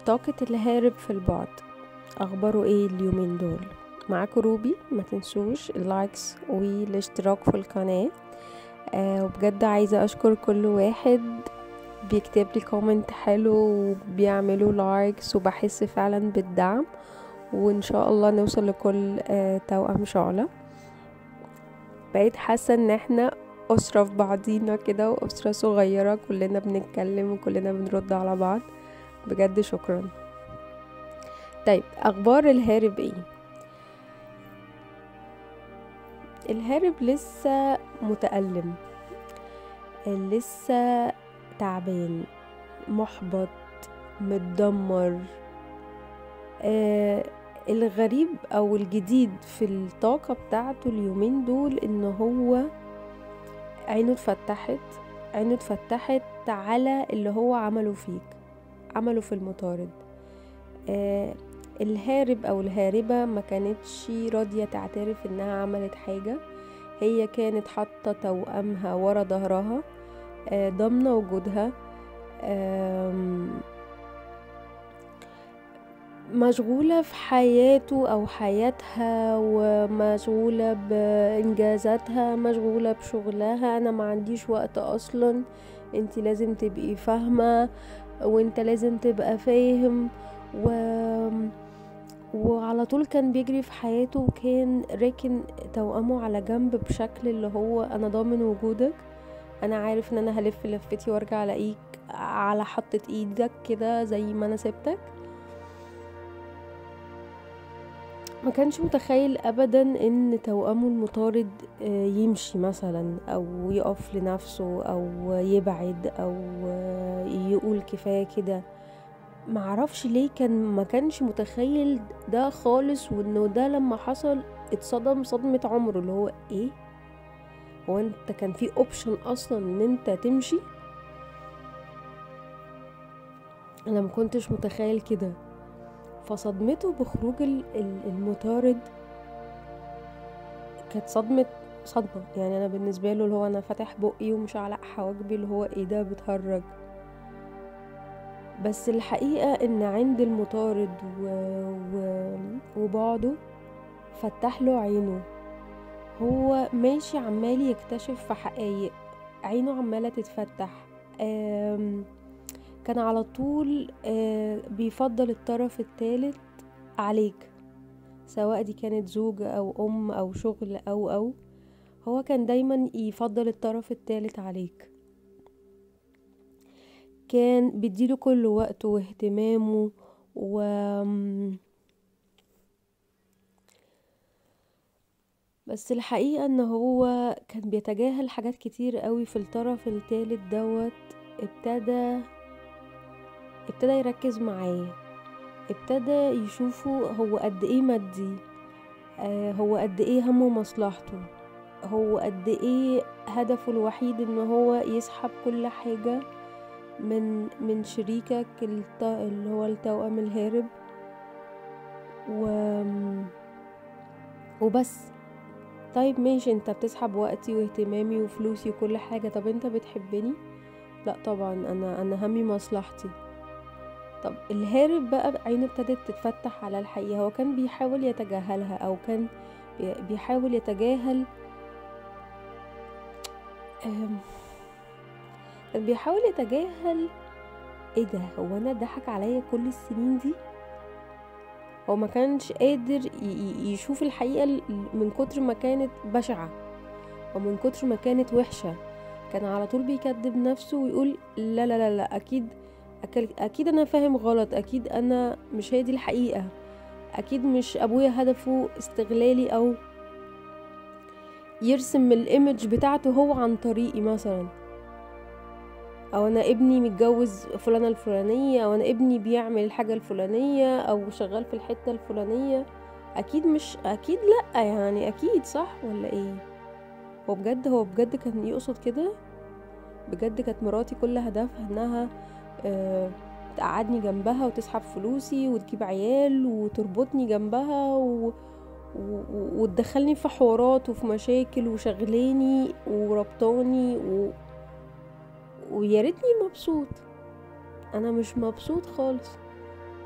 طاقة الهارب في البعد اخباره ايه اليومين دول معاكم روبي ما تنسوش اللايكس والاشتراك في القناة آه وبجد عايزة اشكر كل واحد بيكتب لي كومنت حلو وبيعملوا لايكس وبحس فعلا بالدعم وان شاء الله نوصل لكل آه توأم شعلة بقيت حاسة ان احنا أسرة في بعضينا كده وأسرة صغيرة كلنا بنتكلم وكلنا بنرد على بعض بجد شكرا طيب أخبار الهارب ايه الهارب لسه متألم لسه تعبان محبط متدمر آه الغريب او الجديد في الطاقة بتاعته اليومين دول ان هو عينه اتفتحت عينه اتفتحت على اللي هو عمله فيك عمله في المطارد آه الهارب او الهاربة ما كانتش راضية تعترف انها عملت حاجة هي كانت حاطة توأمها ورا ظهرها آه ضامنة وجودها مشغولة في حياته أو حياتها ومشغولة بإنجازاتها مشغولة بشغلها أنا ما عنديش وقت أصلا انت لازم تبقي فاهمة وانت لازم تبقى فاهم و... وعلى طول كان بيجري في حياته وكان راكن توأمه على جنب بشكل اللي هو أنا ضامن وجودك أنا عارف إن أنا هلف لفتي وارجع ألاقيك على حطة ايدك كده زي ما أنا سبتك ما كانش متخيل ابدا ان توأمه المطارد يمشي مثلا او يقف لنفسه او يبعد او يقول كفايه كده معرفش ليه كان ما كانش متخيل ده خالص وانه ده لما حصل اتصدم صدمة عمره اللي هو ايه هو انت كان في اوبشن اصلا ان انت تمشي انا ما كنتش متخيل كده فصدمته بخروج المطارد كانت صدمة صدمة يعني أنا بالنسبة له اللي هو أنا فاتح بقي ومش علق حواجبي اللي هو إيه ده بتهرج بس الحقيقة إن عند المطارد و... و... وبعده فتح له عينه هو ماشي عمال يكتشف في حقايق عينه عمالة تتفتح آم... كان على طول بيفضل الطرف الثالث عليك سواء دي كانت زوجة أو أم أو شغل أو أو هو كان دايما يفضل الطرف الثالث عليك كان بيديله كل وقته واهتمامه و بس الحقيقة ان هو كان بيتجاهل حاجات كتير قوي في الطرف الثالث دوت ابتدى ابتدى يركز معاه ابتدى يشوفه هو قد ايه مادي آه هو قد ايه همه مصلحته هو قد ايه هدفه الوحيد ان هو يسحب كل حاجة من من شريكك الت... اللي هو التوأم الهارب و وبس طيب ماشي انت بتسحب وقتي واهتمامي وفلوسي وكل حاجة طب انت بتحبني لا طبعا انا انا همي مصلحتي طب الهارب بقى عينه ابتدت تتفتح على الحقيقة هو كان بيحاول يتجاهلها أو كان بيحاول يتجاهل كان بيحاول يتجاهل ايه ده هو انا ضحك عليا كل السنين دي هو ما كانش قادر يشوف الحقيقة من كتر ما كانت بشعة ومن كتر ما كانت وحشة كان على طول بيكذب نفسه ويقول لا لا لا لا اكيد اكيد انا فاهم غلط اكيد انا مش هي دي الحقيقه اكيد مش ابويا هدفه استغلالي او يرسم الايمج بتاعته هو عن طريقي مثلا او انا ابني متجوز فلانه الفلانيه او انا ابني بيعمل الحاجه الفلانيه او شغال في الحته الفلانيه اكيد مش اكيد لا يعني اكيد صح ولا ايه هو بجد هو بجد كان يقصد كده بجد كانت مراتي كل هدفها انها أه تقعدني جنبها وتسحب فلوسي وتجيب عيال وتربطني جنبها و... و... وتدخلني في حوارات وفي مشاكل وشغلاني وربطاني و... ويا ريتني مبسوط انا مش مبسوط خالص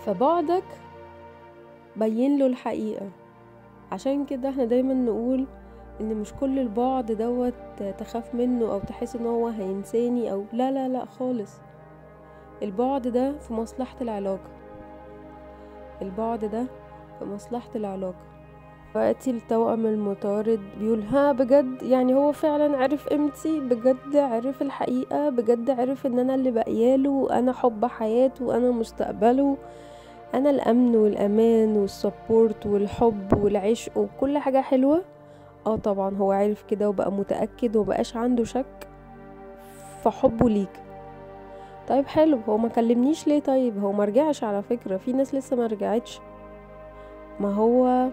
فبعدك بين له الحقيقة عشان كده احنا دايما نقول ان مش كل البعد دوت تخاف منه او تحس ان هو هينساني او لا لا لا خالص البعد ده في مصلحة العلاقة البعد ده في مصلحة العلاقة وقتي التوأم المطارد بيقول ها بجد يعني هو فعلا عرف قيمتي بجد عرف الحقيقة بجد عرف ان انا اللي بقياله انا حب حياته وانا مستقبله انا الامن والامان والسبورت والحب والعشق وكل حاجة حلوة اه طبعا هو عارف كده وبقى متأكد ومبقاش عنده شك في حبه ليك طيب حلو هو ما كلمنيش ليه طيب هو مرجعش على فكرة في ناس لسه ما رجعتش ما هو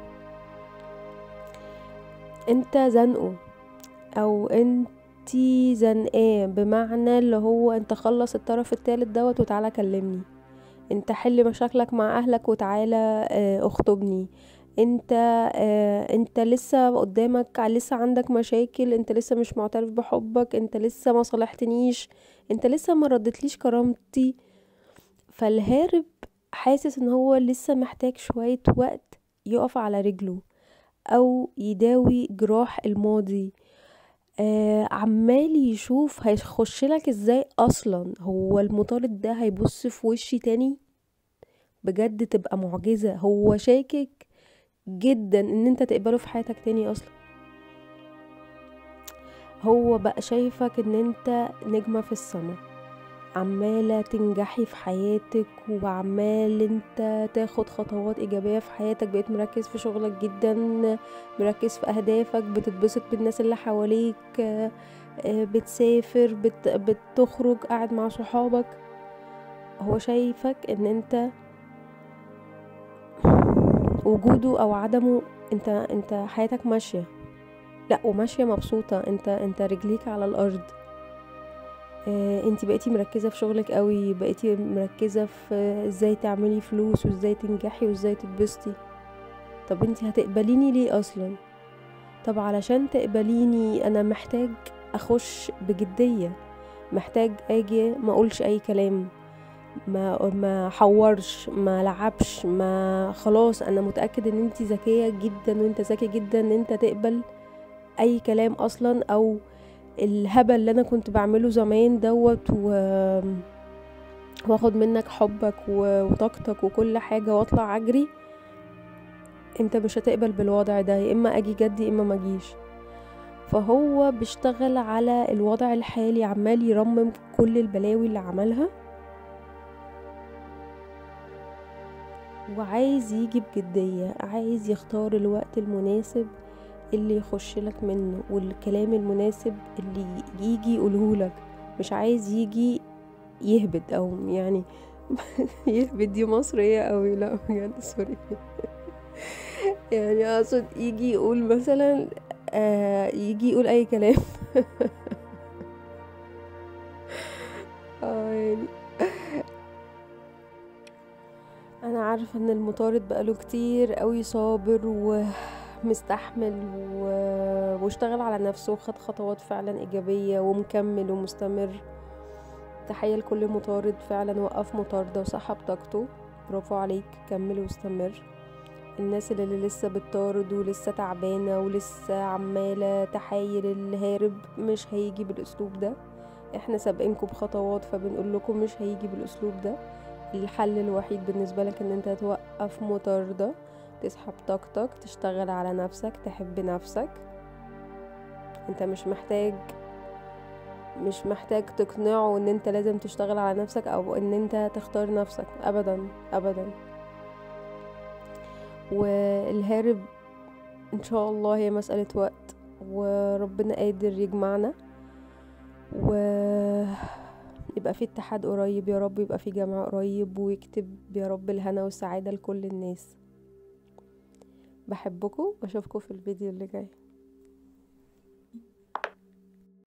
انت زنقه او انتي زنقاه بمعنى اللي هو انت خلص الطرف التالت دوت وتعالى كلمني انت حل مشاكلك مع اهلك وتعالى اه اخطبني انت اه انت لسه قدامك لسه عندك مشاكل انت لسه مش معترف بحبك انت لسه ما صالحتنيش انت لسه ما ردتليش كرامتي فالهارب حاسس ان هو لسه محتاج شوية وقت يقف على رجله او يداوي جراح الماضي آه عمال يشوف هيخش لك ازاي اصلا هو المطارد ده هيبص في وشي تاني بجد تبقى معجزة هو شاكك جدا ان انت تقبله في حياتك تاني اصلا هو بقى شايفك ان انت نجمة في السما عمالة تنجحي في حياتك وعمال انت تاخد خطوات ايجابية في حياتك بقيت مركز في شغلك جدا مركز في اهدافك بتتبسط بالناس اللي حواليك بتسافر بت بتخرج قاعد مع صحابك هو شايفك ان انت وجوده او عدمه انت انت حياتك ماشية لا وماشية مبسوطة انت انت رجليك على الارض آه انتي بقيتي مركزة في شغلك قوي بقيتي مركزة في ازاي تعملي فلوس وازاي تنجحي وازاي تتبسطي طب انتي هتقبليني ليه اصلا طب علشان تقبليني انا محتاج اخش بجدية محتاج اجي ما اقولش اي كلام ما ما حورش ما لعبش ما خلاص انا متاكد ان انت ذكيه جدا وانت ذكي جدا ان انت تقبل اي كلام اصلا او الهبل اللي انا كنت بعمله زمان دوت و واخد منك حبك وطاقتك وكل حاجه واطلع اجري انت مش هتقبل بالوضع ده يا اما اجي جدي يا اما ما اجيش فهو بيشتغل على الوضع الحالي عمال يرمم كل البلاوي اللي عملها وعايز يجي بجدية عايز يختار الوقت المناسب اللي يخش لك منه والكلام المناسب اللي يجي يقولهولك مش عايز يجي يهبد او يعني يهبد دي مصرية قوي لا بجد سوري يعني اقصد يجي يقول مثلا آه يجي يقول اي كلام اه يعني انا عارفه ان المطارد بقاله كتير قوي صابر ومستحمل و... واشتغل على نفسه وخد خطوات فعلا ايجابيه ومكمل ومستمر تحيه لكل مطارد فعلا وقف مطارده وسحب طاقته برافو عليك كمل واستمر الناس اللي لسه بتطارد ولسه تعبانه ولسه عماله تحايل الهارب مش هيجي بالاسلوب ده احنا سابقينكم بخطوات فبنقول لكم مش هيجي بالاسلوب ده الحل الوحيد بالنسبة لك ان انت توقف مطاردة تسحب طاقتك تشتغل على نفسك تحب نفسك انت مش محتاج مش محتاج تقنعه ان انت لازم تشتغل على نفسك او ان انت تختار نفسك ابدا ابدا والهارب ان شاء الله هي مسألة وقت وربنا قادر يجمعنا و يبقى في اتحاد قريب يا رب يبقى في جمع قريب ويكتب يا رب الهنا والسعادة لكل الناس بحبكم واشوفكم في الفيديو اللي جاي